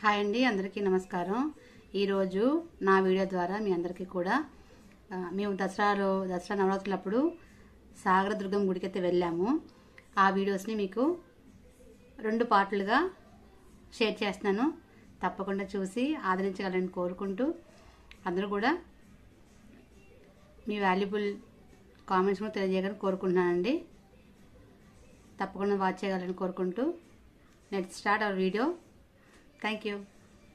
hi అండి అందరికీ నమస్కారం ఈరోజు నా వీడియో ద్వారా మీ అందరికీ కూడా ఆ, మేము దసరాలో దసరా నవరాత్రులప్పుడు సాగరదుర్గం గుడికైతే వెళ్ళాము ఆ వీడియోస్ని మీకు రెండు పార్ట్లుగా షేర్ చేస్తున్నాను తప్పకుండా చూసి ఆదరించగలని కోరుకుంటూ అందరూ కూడా మీ వాల్యుబుల్ కామెంట్స్ కూడా తెలియజేయాలని కోరుకుంటున్నానండి తప్పకుండా వాచ్ చేయగలని కోరుకుంటూ let start our video thank you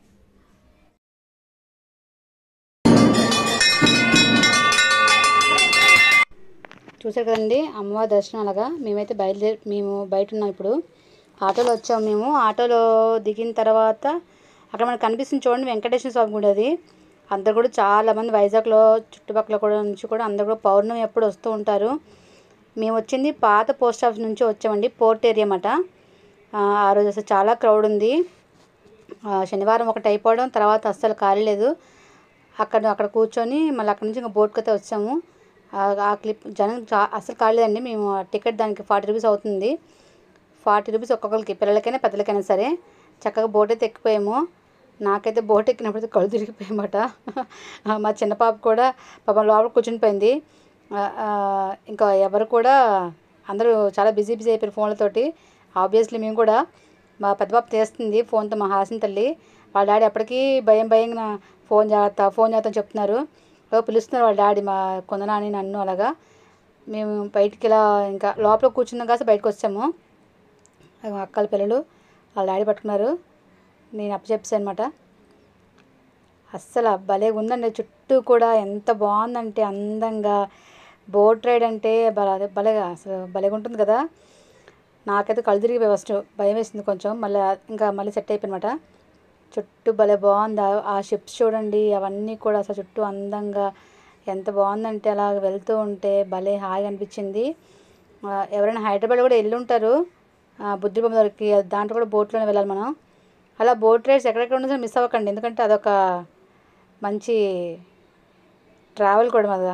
చూసారు కదండి అమ్మవారి దర్శనం అలాగా మేమైతే బయలుదేరి మేము బయట ఉన్నాం ఇప్పుడు ఆటోలో వచ్చాము మేము ఆటోలో దిగిన తర్వాత అక్కడ మనకు కనిపిస్తుంది చూడండి వెంకటేశ్వర స్వామి గుడి అది అందరు కూడా చాలా మంది వైజాగ్లో చుట్టుపక్కల కూడా నుంచి కూడా అందరు కూడా పౌర్ణమి ఎప్పుడు వస్తూ ఉంటారు మేము వచ్చింది పాత పోస్ట్ ఆఫీస్ నుంచి వచ్చామండి పోర్ట్ ఏరియా అన్నమాట ఆ ఆ రోజు అసలు చాలా క్రౌడ్ ఉంది ఆ, శనివారం ఒకటి అయిపోవడం తర్వాత అస్సలు ఖాళీ లేదు అక్కడ అక్కడ కూర్చొని మళ్ళీ అక్కడ నుంచి ఇంకా బోట్కి అయితే వచ్చాము ఆ ఆ క్లిప్ జనం చా అసలు కాలేదండి మేము ఆ టికెట్ దానికి ఫార్టీ రూపీస్ అవుతుంది ఫార్టీ రూపీస్ ఒక్కొక్కరికి పిల్లలకైనా పెద్దలకైనా సరే చక్కగా బోట్ అయితే ఎక్కిపోయాము నాకైతే బోట్ ఎక్కినప్పుడు అయితే కళ్ళు తిరిగిపోయామట ఆ, మా చిన్న పాప కూడా పాపం లోపల కూర్చుని పోయింది ఆ, ఆ, ఇంకా ఎవరు కూడా అందరూ చాలా బిజీ బిజీ అయిపోయారు ఫోన్లతోటి ఆబ్వియస్లీ మేము కూడా మా పెద్ద పాప తీస్తుంది ఫోన్తో మా హాసిన తల్లి వాళ్ళ డాడీ అప్పటికి భయం భయంగా ఫోన్ జాగ్రత్త ఫోన్ జాగ్రత్త అని చెప్తున్నారు ఏవో పిలుస్తున్నారు వాళ్ళ డాడీ మా కొందనాని నన్ను అలాగా మేము బయటికి ఇలా ఇంకా లోపల కూర్చున్నాం కాసి బయటకు వచ్చాము అగో అక్కల పిల్లలు వాళ్ళ డాడీ పట్టుకున్నారు నేను అప్పచెప్పాను అనమాట అస్సలు భలే ఉందండి చుట్టూ కూడా ఎంత బాగుందంటే అందంగా బోట్ రైడ్ అంటే భలే అదే భలేగా అసలు భలేగా ఉంటుంది కదా నాకైతే కళ్ళు తిరిగి ఫస్ట్ భయం వేసింది కొంచెం మళ్ళీ ఇంకా మళ్ళీ సెట్ అయిపోయినమాట చుట్టూ భలే బాగుంది ఆ- ఆ షిప్స్ చూడండి అవన్నీ కూడా అసలు చుట్టూ అందంగా ఎంత బాగుందంటే అలా వెళ్తూ ఉంటే భలే హాయిగా అనిపించింది ఆ, ఎవరైనా హైదరాబాద్ కూడా వెళ్ళి ఉంటారు ఆ, బుద్ధి బొమ్మ దగ్గరికి దాంట్లో కూడా బోట్లోనే వెళ్ళాలి మనం అలా బోట్ రైడ్స్ ఎక్కడెక్కడ ఉన్నా సరే మిస్ అవ్వకండి ఎందుకంటే అదొక మంచి ట్రావెల్ కూడా కదా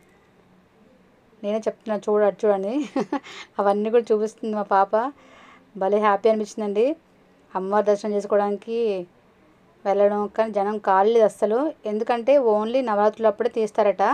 నేనే చెప్తున్నా చూడ చూడండి అవన్నీ కూడా చూపిస్తుంది మా పాప భలే హ్యాపీ అనిపించిందండి అమ్మవారి దర్శనం చేసుకోవడానికి వెళ్ళడం కానీ జనం కాలేదు అస్సలు ఎందుకంటే ఓన్లీ నవరాత్రులు అప్పుడే తీస్తారట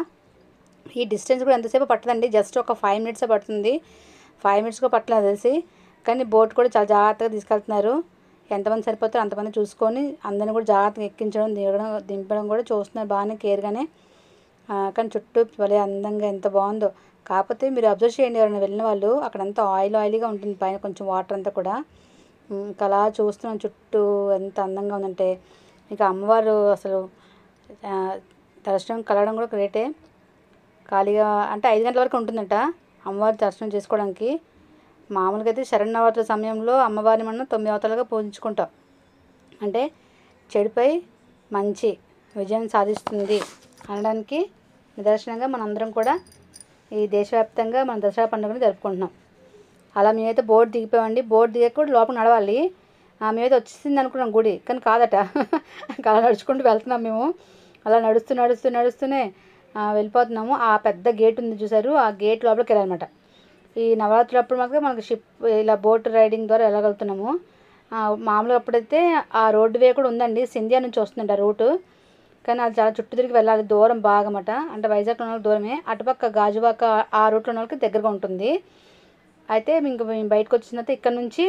ఈ డిస్టెన్స్ కూడా ఎంతసేపు పట్టదండి జస్ట్ ఒక ఫైవ్ మినిట్స్ పడుతుంది ఫైవ్ మినిట్స్ కూడా పట్టలేదు తెలిసి కానీ బోట్ కూడా చాలా జాగ్రత్తగా తీసుకెళ్తున్నారు ఎంతమంది సరిపోతారో అంతమంది చూసుకొని అందరిని కూడా జాగ్రత్తగా ఎక్కించడం దిగడం దింపడం కూడా చూస్తున్నారు బాగానే కేర్గానే ఆ, కానీ చుట్టూ భలే అందంగా ఎంత బాగుందో కాకపోతే మీరు అబ్జర్వ్ చేయండి ఎవరైనా వెళ్ళిన వాళ్ళు అక్కడంతా ఆయిల్ ఆయిల్గా ఉంటుంది పైన కొంచెం వాటర్ అంతా కూడా ఉమ్, ఇంకా అలా చూస్తున్నాం చుట్టూ ఎంత అందంగా ఉందంటే ఇంకా అమ్మవారు అసలు ఆ, దర్శనం కలవడం కూడా గ్రేటే ఖాళీగా అంటే ఐదు గంటల వరకు ఉంటుందంట అమ్మవారి దర్శనం చేసుకోవడానికి మామూలుగా అయితే శరణవరాత్రుల సమయంలో అమ్మవారిని మనం తొమ్మిది అవతాలుగా పూజించుకుంటాం అంటే చెడుపై మంచి విజయం సాధిస్తుంది అనడానికి నిదర్శనంగా మనందరం కూడా ఈ దేశవ్యాప్తంగా మన దసరా పండుగను జరుపుకుంటున్నాం అలా మేమైతే బోర్డు దిగిపోయామండి బోర్డు దిగక కూడా లోపల నడవాలి ఆ, మేమైతే వచ్చేసింది అనుకున్నాం గుడి కానీ కాదట అలా నడుచుకుంటూ వెళ్తున్నాం మేము అలా నడుస్తూ నడుస్తూ నడుస్తూనే ఆ, వెళ్ళిపోతున్నాము ఆ పెద్ద గేట్ ఉంది చూసారు ఆ గేట్ లోపలికి వెళ్ళాలన్నమాట ఈ నవరాత్రులు అప్పుడు మాత్రం మనకి షిప్ ఇలా బోట్ రైడింగ్ ద్వారా వెళ్ళగలుగుతున్నాము ఆ, మామూలుగా అప్పుడైతే ఆ రోడ్డు వే కూడా ఉందండి సింధియా నుంచి వస్తుందండి ఆ రూటు కానీ అది చాలా చుట్టూ తిరిగి వెళ్ళాలి దూరం బాగమాట అంటే వైజాగ్ ఉన్న వాళ్ళకి దూరమే అటుపక్క గాజువాక ఆ రూట్లో ఉన్న వాళ్ళకి దగ్గరగా ఉంటుంది అయితే ఇంక మేము బయటకు వచ్చిన తర్వాత ఇక్కడ నుంచి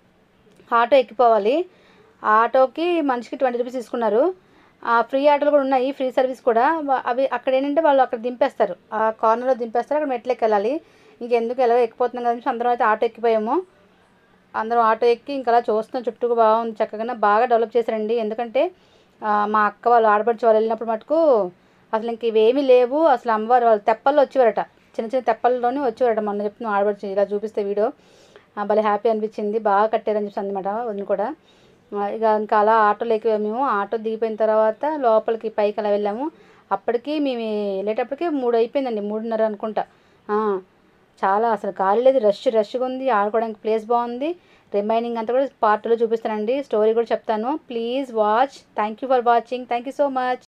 ఆటో ఎక్కిపోవాలి ఆ ఆటోకి మనిషికి ట్వంటీ రూపీస్ తీసుకున్నారు ఆ ఫ్రీ ఆటోలు కూడా ఉన్నాయి ఫ్రీ సర్వీస్ కూడా వా- అవి అక్కడ ఏంటంటే వాళ్ళు అక్కడ దింపేస్తారు ఆ కార్నర్లో దింపేస్తారు అక్కడ మెట్లెక్కి వెళ్ళాలి ఇంకెందుకు ఎలా ఎక్కిపోతున్నాం కదా అని అందరం అయితే ఆటో ఎక్కిపోయాము అందరం ఆటో ఎక్కి ఇంకా అలా చూస్తున్నాం చుట్టూ బాగుంది చక్కగా బాగా డెవలప్ చేశారండి ఎందుకంటే ఆ, మా అక్క వాళ్ళు ఆడపడిచి వాళ్ళు వెళ్ళినప్పుడు మటుకు అసలు ఇంక ఇవేమీ లేవు అసలు అమ్మవారు వాళ్ళు తెప్పల్లో వచ్చేవారట చిన్న చిన్న తెప్పల్లోనే వచ్చేవారట మొన్న చెప్తున్నాం ఆడపడిచి ఇలా చూపిస్తే వీడియో ఆ, భలే హ్యాపీ అనిపించింది బాగా కట్టారని చెప్పి అనమాట వదిన కూడా ఆ, ఇక ఇంకా అలా ఆటోలో ఎక్కి మేము ఆటో దిగిపోయిన తర్వాత లోపలికి పైకి అలా వెళ్ళాము అప్పటికి మేము వెళ్ళేటప్పటికి మూడు అయిపోయిందండి మూడున్నర అనుకుంటా ఆ, చాలా అసలు ఖాళీ లేదు రష్ రష్గా ఉంది ఆడుకోవడానికి ప్లేస్ బాగుంది రిమైనింగ్ అంతా కూడా పార్ట్లో చూపిస్తానండి స్టోరీ కూడా చెప్తాను please watch thank you for watching thank you so much